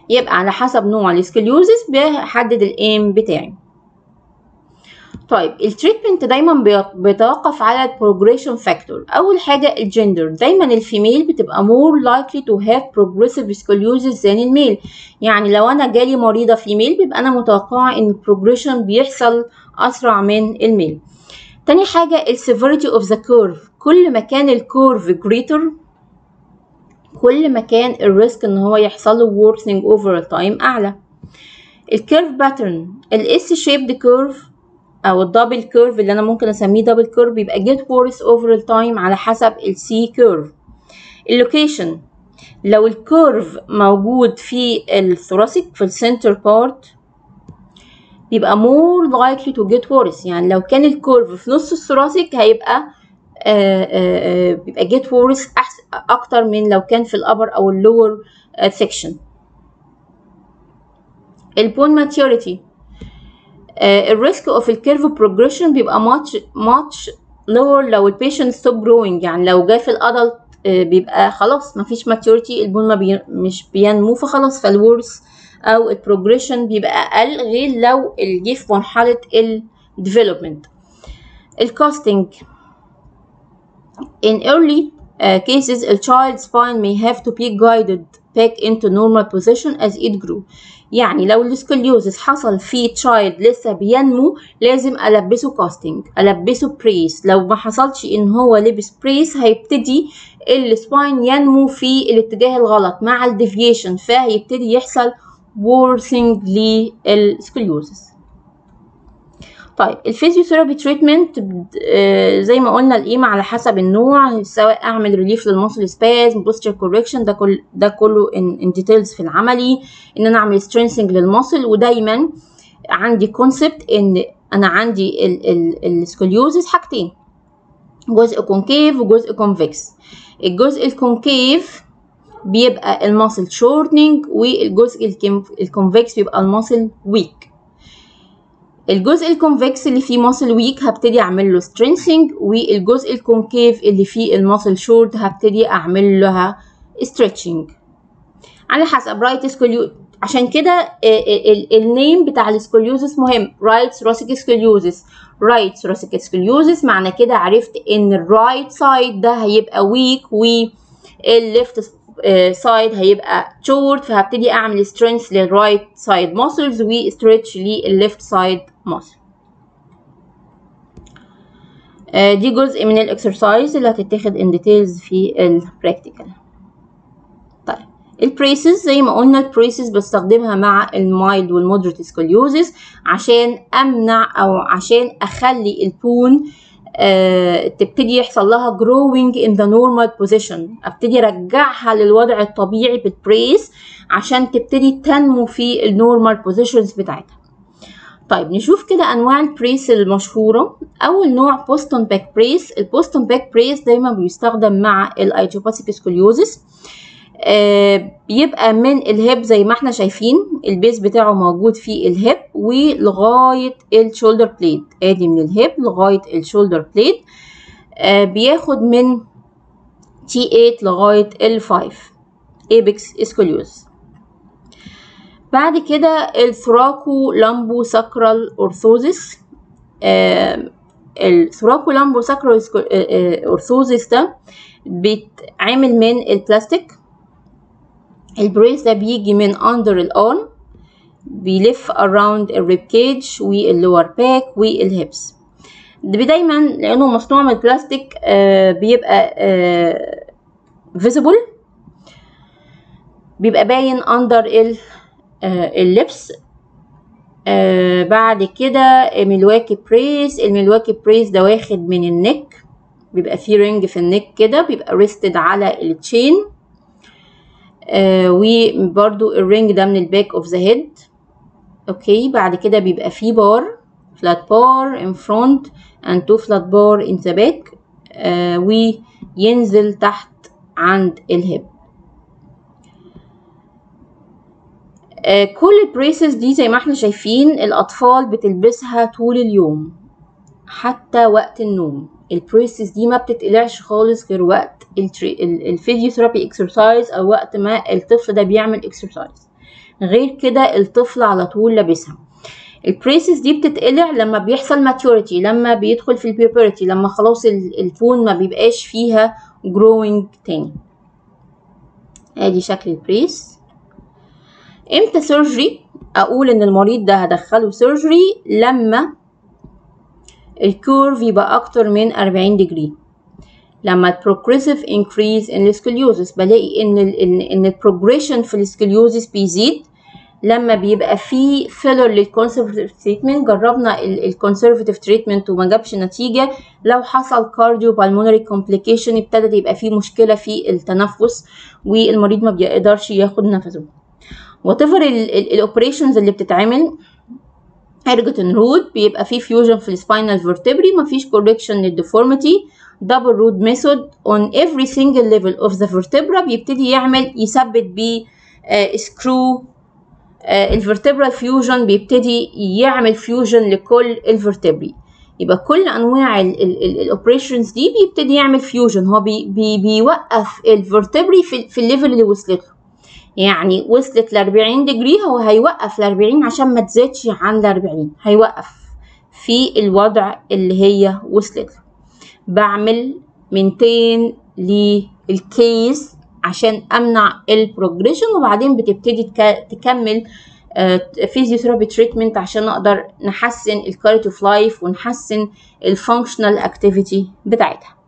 يبقى على حسب نوع السكليوزس بحدد الايم بتاعي طيب التريتمنت دايما بيتوقف على البروجريشن فاكتور اول حاجه الجندر دايما الفيميل بتبقى more likely to have progressive scoliosis than الميل يعني لو انا جالي مريضه فيميل بيبقى انا متوقعه ان البروجريشن بيحصل اسرع من الميل تاني حاجه السيفيريتي اوف ذا كيرف كل ما كان الكيرف greater كل ما كان الريسك ان هو يحصل له worsening over time اعلى الكيرف باترن الاس شيبد كيرف او الدبل كيرف اللي انا ممكن اسميه دبل كيرف بيبقى get worse over time على حسب السي كيرف اللوكيشن لو الكيرف موجود في الثوراسيك في السنتر بارت بيبقى more likely to get worse يعني لو كان الكيرف في نص الثوراسيك هيبقى آآ آآ بيبقى get worse أحسن اكتر من لو كان في الابر او اللور سيكشن البون ماتيوريتي الريسك اوف الكيرف بروجريشن بيبقى much much lower لو البيشنت ستوب جروينج يعني لو جه في الادلت بيبقى خلاص مفيش ماتيوريتي البون ما بي مش بينمو فخلاص فالورث او البروجريشن بيبقى اقل غير لو جه في مرحله الديفلوبمنت الكاستنج in early uh, cases a child's spine may have to be guided back into normal position as it grew يعني لو السكوليوزس حصل في تشايلد لسه بينمو لازم ألبسه كاستنج ألبسه بريس لو ما حصلش إن هو لبس بريس هيبتدي السباين ينمو في الاتجاه الغلط مع الديفيشن فهيبتدي يحصل worsening للسكوليوزس طيب الفيزيوثيرابي تريتمنت زي ما قلنا القيمة على حسب النوع سواء اعمل ريليف للمصل سباز بوستر كوركشن ده كل ده كله ان ديتيلز في العملي ان انا اعمل سترينسنج للمصل ودايما عندي كونسبت ان انا عندي السكوليوزس حاجتين جزء كونكيف وجزء كونفكس الجزء الكونكيف بيبقى المصل شورتنج والجزء الكونفكس بيبقى المصل ويك الجزء الكونفكس اللي فيه ماسل ويك هبتدي اعمل له سترينسنج والجزء الكونكيف اللي فيه الماسل شورت هبتدي اعمل لها ستريتشنج على حسب رايت سكوليو عشان كده النيم بتاع السكوليوزس مهم رايت ثوراسيك سكوليوزس رايت ثوراسيك سكوليوزس معنى كده عرفت ان الرايت سايد ده هيبقى ويك والليفت سايد هيبقى شورت فهبتدي اعمل سترينث للرايت سايد ماسلز وستريتش للليفت سايد ماسل دي جزء من الاكسرسايز اللي هتتاخد ان ديتيلز في البراكتيكال طيب البريسز زي ما قلنا البريسز بستخدمها مع المايلد والمودريت سكوليوزس عشان امنع او عشان اخلي البون آه تبتدي يحصل لها growing in the normal position ابتدي ارجعها للوضع الطبيعي بالبريس عشان تبتدي تنمو في النورمال بوزيشنز بتاعتها طيب نشوف كده انواع البريس المشهوره اول نوع بوستون باك بريس البوستون باك بريس دايما بيستخدم مع الايتروباثيك سكوليوزس آه بيبقى من الهيب زي ما احنا شايفين البيز بتاعه موجود في الهيب ولغاية الشولدر بليد ادي من الهيب لغاية الشولدر بليد آه بياخد من تي 8 لغاية ال 5 ايبكس اسكوليوز بعد كده الثراكو لامبو ساكرال اورثوزيس آه الثراكو لامبو ساكرال اورثوزيس ده بيتعمل من البلاستيك البريس ده بيجي من under الارم بيلف around الريب كيج واللور باك والهيبس دايما لانه مصنوع من البلاستيك آه بيبقى آه visible بيبقى باين under ال آه اللبس آه بعد كده ملواكي بريس الملواكي بريس ده واخد من النك بيبقى فيه رينج في النك كده بيبقى ريستد على التشين آه وبرده الرينج ده من الباك اوف ذا هيد اوكي بعد كده بيبقى فيه بار فلات بار in front and two flat bar in the back آه وينزل تحت عند الهيب آه كل البريسز دي زي ما احنا شايفين الاطفال بتلبسها طول اليوم حتى وقت النوم البريسز دي ما بتتقلعش خالص غير وقت الفيزيوثيرابي اكسرسايز او وقت ما الطفل ده بيعمل اكسرسايز غير كده الطفل على طول لابسها البريسز دي بتتقلع لما بيحصل ماتيوريتي لما بيدخل في البيوبرتي لما خلاص الفون ما بيبقاش فيها جروينج تاني ادي شكل البريس امتى سيرجري اقول ان المريض ده هدخله سيرجري لما الكيرف يبقى اكتر من 40 ديجري لما البروجريسيف انكريز ان السكليوزس بلاقي ان ال ان ان البروجريشن في السكليوزس بيزيد لما بيبقى في فيلر للكونسرفتيف تريتمنت جربنا الكونسرفتيف تريتمنت وما جابش نتيجه لو حصل كارديو بالمونري كومبليكيشن ابتدت يبقى في مشكله في التنفس والمريض ما بيقدرش ياخد نفسه وات ايفر الاوبريشنز اللي بتتعمل ارجتن رود بيبقى فيه فيوجن في السباينال فيرتبري مفيش كوركشن للديفورميتي دبل رود ميثود اون every single level of the vertebra بيبتدي يعمل يثبت بيه سكرو الفرتبرال فيوجن بيبتدي يعمل فيوجن لكل الفرتبري يبقى كل انواع الاوبريشنز دي بيبتدي يعمل فيوجن هو بي بي بيوقف الفرتبري في, في الليفل اللي وصلت له يعني وصلت ل 40 ديجري هو هيوقف ل 40 عشان ما تزيدش عن ال 40 هيوقف في الوضع اللي هي وصلت له بعمل مينتين للكيس عشان امنع البروجريشن وبعدين بتبتدي تكمل فيزيوثيرابي تريتمنت عشان نقدر نحسن الكواليتي اوف لايف ونحسن الفانكشنال اكتيفيتي بتاعتها